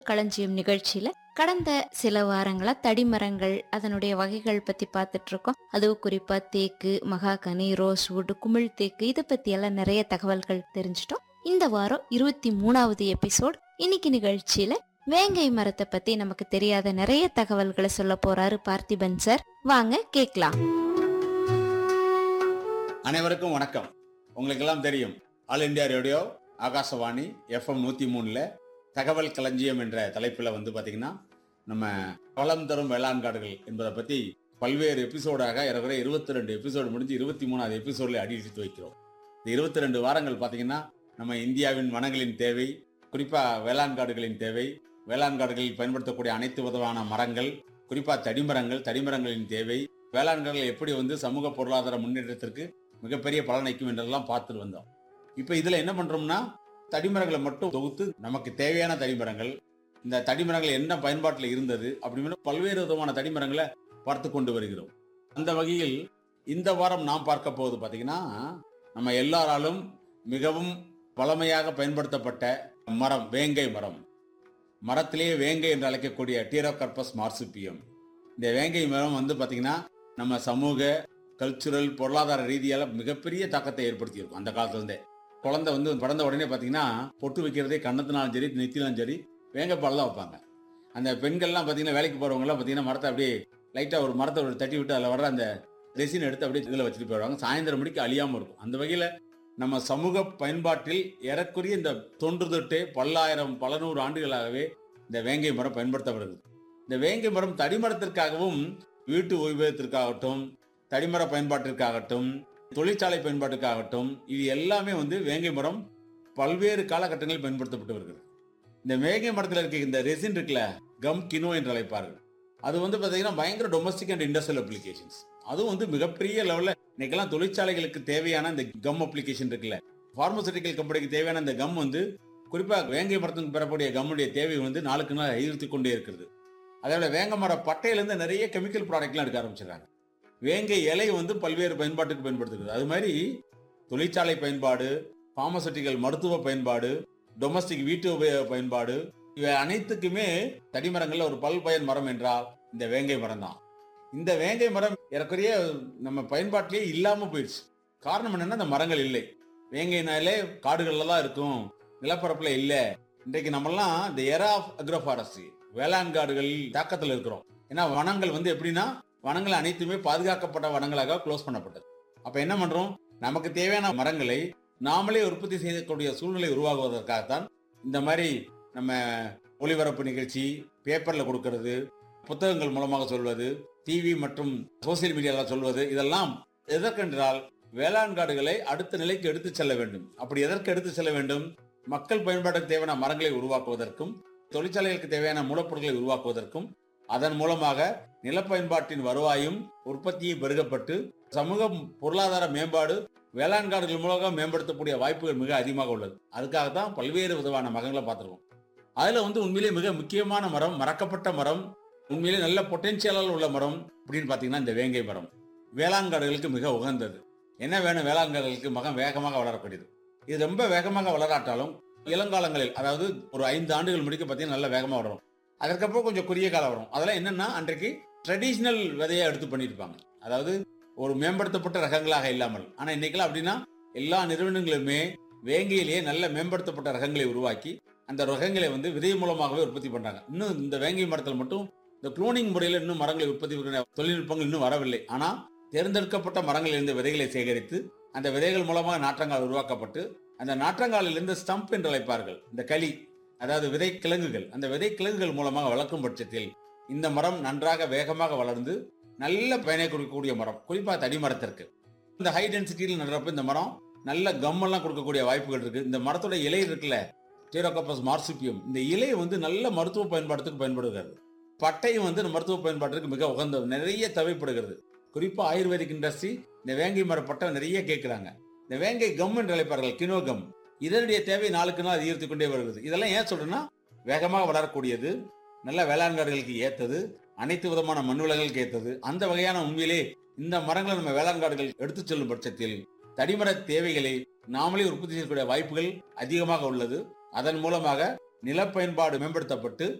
களஞ்சியம் நிகழ்ச்சியில கடந்த சில வாரங்களா தடிமரங்கள் அதனுடைய வகைகள் பத்தி பார்த்துட்டு இருக்கோம் அதுவும் குறிப்பா தேக்கு மகாகனி ரோஸ்வுட் குமிழ் தேக்கு இதை பத்தி எல்லாம் நிறைய தகவல்கள் தெரிஞ்சிட்டோம் இந்த வாரம் இருபத்தி மூணாவது எபிசோட் இன்னைக்கு நிகழ்ச்சியில வேங்கை மரத்தை பத்தி நமக்கு தெரியாத நிறைய தகவல்களை சொல்ல போறாரு பார்த்திபன் சார் வாங்க கேக்கலாம் அனைவருக்கும் வணக்கம் உங்களுக்கெல்லாம் தெரியும் all India radio Akashvani FM நூற்றி மூணில் தகவல் களஞ்சியம் என்ற தலைப்பில் வந்து பார்த்திங்கன்னா நம்ம வளம் தரும் வேளாண் காடுகள் என்பதை பற்றி பல்வேறு எபிசோடாக ஏறக்குறைய இருபத்தி ரெண்டு எபிசோடு முடிஞ்சு இருபத்தி மூணாவது எபிசோடில் அடி எடுத்து வைக்கிறோம் இந்த இருபத்தி ரெண்டு வாரங்கள் பார்த்திங்கன்னா நம்ம இந்தியாவின் வனங்களின் தேவை குறிப்பாக வேளாண் காடுகளின் தேவை வேளாண் காடுகளில் பயன்படுத்தக்கூடிய அனைத்து விதமான மரங்கள் குறிப்பாக தடிமரங்கள் தடிமரங்களின் தேவை வேளாண் காடுகள் எப்படி வந்து சமூக பொருளாதார முன்னேற்றத்திற்கு மிகப்பெரிய பலனளிக்கும் என்றெல்லாம் பார்த்துட்டு வந்தோம் இப்போ இதில் என்ன பண்ணுறோம்னா தடிமரங்களை மட்டும் தொகுத்து நமக்கு தேவையான தடிமரங்கள் இந்த தடிமரங்கள் என்ன பயன்பாட்டில் இருந்தது அப்படின்னு பல்வேறு விதமான தடிமரங்களை பார்த்து கொண்டு வருகிறோம் அந்த வகையில் இந்த வாரம் நாம் பார்க்க போவது பார்த்தீங்கன்னா நம்ம எல்லாராலும் மிகவும் பழமையாக பயன்படுத்தப்பட்ட மரம் வேங்கை மரம் மரத்திலேயே வேங்கை என்று அழைக்கக்கூடிய டீரோகர்பஸ் மார்சிபியம் இந்த வேங்கை மரம் வந்து பார்த்தீங்கன்னா நம்ம சமூக கல்ச்சுரல் பொருளாதார ரீதியால மிகப்பெரிய தாக்கத்தை ஏற்படுத்தியிருக்கும் அந்த காலத்துல இருந்தே குழந்தை வந்து பிறந்த உடனே பார்த்தீங்கன்னா பொட்டு வைக்கிறதே கண்ணத்தினாலும் சரி நெத்தினாலும் சரி வேங்கப்பால் தான் வைப்பாங்க அந்த பெண்கள்லாம் பார்த்தீங்கன்னா வேலைக்கு போகிறவங்கலாம் பார்த்தீங்கன்னா மரத்தை அப்படியே லைட்டாக ஒரு மரத்தை ஒரு தட்டி விட்டு அதில் வர அந்த ரெசின் எடுத்து அப்படியே இதில் வச்சுட்டு போயிடுவாங்க சாயந்தரம் மணிக்கு அழியாமல் இருக்கும் அந்த வகையில் நம்ம சமூக பயன்பாட்டில் ஏறக்குறைய இந்த தொன்று தொட்டே பல்லாயிரம் பல நூறு ஆண்டுகளாகவே இந்த வேங்கை மரம் பயன்படுத்தப்படுது இந்த வேங்கை மரம் தடிமரத்திற்காகவும் வீட்டு உபயோகத்திற்காகட்டும் தடிமர பயன்பாட்டிற்காகட்டும் தொழிற்சாலை பயன்பாட்டுக்காகட்டும் இது எல்லாமே வந்து வேங்கை மரம் பல்வேறு காலகட்டங்களில் பயன்படுத்தப்பட்டு வருகிறது இந்த வேங்கை மரத்தில் இருக்க இந்த ரெசின் இருக்குல்ல கம் கினோ என்று அழைப்பார்கள் அது வந்து பார்த்தீங்கன்னா பயங்கர டொமஸ்டிக் அண்ட் இண்டஸ்ட்ரியல் அப்ளிகேஷன்ஸ் அதுவும் வந்து மிகப்பெரிய லெவலில் இன்னைக்கெல்லாம் தொழிற்சாலைகளுக்கு தேவையான இந்த கம் அப்ளிகேஷன் இருக்குல்ல பார்மசூட்டிக்கல் கம்பெனிக்கு தேவையான இந்த கம் வந்து குறிப்பாக வேங்கை மரத்துக்கு பெறக்கூடிய கம்முடைய தேவை வந்து நாளுக்கு நாள் அதிகரித்து கொண்டே இருக்கிறது அதோட வேங்க மர பட்டையிலேருந்து நிறைய கெமிக்கல் ப்ராடக்ட்லாம் எடுக்க ஆரம்பிச்சிடுறாங்க வேங்கை இலை வந்து பல்வேறு பயன்பாட்டுக்கு பயன்படுத்துகிறது அது மாதிரி தொழிற்சாலை பயன்பாடு பார்மசூட்டிக்கல் மருத்துவ பயன்பாடு டொமஸ்டிக் வீட்டு உபயோக பயன்பாடு இவை அனைத்துக்குமே தடிமரங்கள்ல ஒரு பல்பயன் மரம் என்றால் இந்த வேங்கை மரம் தான் இந்த வேங்கை மரம் ஏறக்குறைய நம்ம பயன்பாட்டிலேயே இல்லாம போயிடுச்சு காரணம் என்னன்னா இந்த மரங்கள் இல்லை வேங்கைனாலே காடுகள்ல தான் இருக்கும் நிலப்பரப்புல இல்ல இன்றைக்கு நம்மெல்லாம் இந்த எரா ஆஃப் அக்ரோஃபாரஸ்ட்ரி வேளாண் காடுகள் தாக்கத்துல இருக்கிறோம் ஏன்னா வனங்கள் வந்து எப்படின்னா வனங்கள் அனைத்துமே பாதுகாக்கப்பட்ட வனங்களாக க்ளோஸ் பண்ணப்பட்டது அப்ப என்ன பண்றோம் நமக்கு தேவையான மரங்களை நாமளே உற்பத்தி செய்யக்கூடிய சூழ்நிலை உருவாகுவதற்காகத்தான் இந்த மாதிரி நம்ம ஒளிபரப்பு நிகழ்ச்சி பேப்பர்ல கொடுக்கறது புத்தகங்கள் மூலமாக சொல்வது டிவி மற்றும் சோசியல் மீடியால சொல்வது இதெல்லாம் எதற்கென்றால் வேளாண் காடுகளை அடுத்த நிலைக்கு எடுத்து செல்ல வேண்டும் அப்படி எதற்கு எடுத்து செல்ல வேண்டும் மக்கள் பயன்பாட்டுக்கு தேவையான மரங்களை உருவாக்குவதற்கும் தொழிற்சாலைகளுக்கு தேவையான மூலப்பொருட்களை உருவாக்குவதற்கும் அதன் மூலமாக நிலப்பயன்பாட்டின் வருவாயும் உற்பத்தியும் பெருகப்பட்டு சமூக பொருளாதார மேம்பாடு வேளாண் காடுகள் மூலமாக மேம்படுத்தக்கூடிய வாய்ப்புகள் மிக அதிகமாக உள்ளது அதுக்காகத்தான் பல்வேறு விதமான மரங்களை பார்த்துருக்கோம் அதுல வந்து உண்மையிலேயே மிக முக்கியமான மரம் மறக்கப்பட்ட மரம் உண்மையிலே நல்ல பொட்டென்சியலால் உள்ள மரம் அப்படின்னு பார்த்தீங்கன்னா இந்த வேங்கை மரம் வேளாண் காடுகளுக்கு மிக உகந்தது என்ன வேணும் வேளாண் காடுகளுக்கு மகம் வேகமாக வளரக்கூடியது இது ரொம்ப வேகமாக வளராட்டாலும் இளங்காலங்களில் அதாவது ஒரு ஐந்து ஆண்டுகள் முடிக்க பார்த்தீங்கன்னா நல்ல வேகமாக வளரும் அதற்கப்புறம் கொஞ்சம் குறுகிய காலம் வரும் அதெல்லாம் என்னன்னா அன்றைக்கு ட்ரெடிஷ்னல் விதையை எடுத்து பண்ணியிருப்பாங்க அதாவது ஒரு மேம்படுத்தப்பட்ட ரகங்களாக இல்லாமல் ஆனா இன்னைக்கெல்லாம் அப்படின்னா எல்லா நிறுவனங்களுமே வேங்கையிலேயே நல்ல மேம்படுத்தப்பட்ட ரகங்களை உருவாக்கி அந்த ரகங்களை வந்து விதை மூலமாகவே உற்பத்தி பண்றாங்க இன்னும் இந்த வேங்கை மரத்தில் மட்டும் இந்த குளோனிங் முறையில் இன்னும் மரங்களை உற்பத்தி பண்ணுற தொழில்நுட்பங்கள் இன்னும் வரவில்லை ஆனா தேர்ந்தெடுக்கப்பட்ட மரங்களிலிருந்து விதைகளை சேகரித்து அந்த விதைகள் மூலமாக நாற்றங்கால் உருவாக்கப்பட்டு அந்த நாற்றங்காலிலிருந்து ஸ்டம்ப் என்று அழைப்பார்கள் இந்த களி அதாவது விதை கிழங்குகள் அந்த விதை கிழங்குகள் மூலமாக வளர்க்கும் பட்சத்தில் இந்த மரம் நன்றாக வேகமாக வளர்ந்து நல்ல பயனை கொடுக்கக்கூடிய மரம் குறிப்பா தடி மரத்திற்கு இந்த ஹை டென்சிட்டியில் நடுறப்ப இந்த மரம் நல்ல கம்மெல்லாம் கொடுக்கக்கூடிய வாய்ப்புகள் இருக்கு இந்த மரத்தோட இலை இருக்குல்ல டீரோகப்பஸ் மார்சிபியம் இந்த இலை வந்து நல்ல மருத்துவ பயன்பாட்டுக்கு பயன்படுகிறது பட்டையும் வந்து இந்த மருத்துவ பயன்பாட்டுக்கு மிக உகந்தது நிறைய தேவைப்படுகிறது குறிப்பா ஆயுர்வேதிக் இண்டஸ்ட்ரி இந்த வேங்கை மர பட்டை நிறைய கேட்கிறாங்க இந்த வேங்கை கம் என்று அழைப்பார்கள் கினோ கம் இதனுடைய தேவை நாளுக்கு நாள் அதிகரித்து கொண்டே வருகிறது இதெல்லாம் ஏன் சொல்றேன்னா வேகமாக வளரக்கூடியது நல்ல வேளாண்காடுகளுக்கு ஏத்தது அனைத்து விதமான மண் வளங்களுக்கு ஏத்தது அந்த வகையான உண்மையிலே இந்த மரங்களை நம்ம வேளாண்காடுகள் எடுத்துச் செல்லும் பட்சத்தில் தடிமர தேவைகளை நாமளே உற்பத்தி செய்யக்கூடிய வாய்ப்புகள் அதிகமாக உள்ளது அதன் மூலமாக நிலப்பயன்பாடு மேம்படுத்தப்பட்டு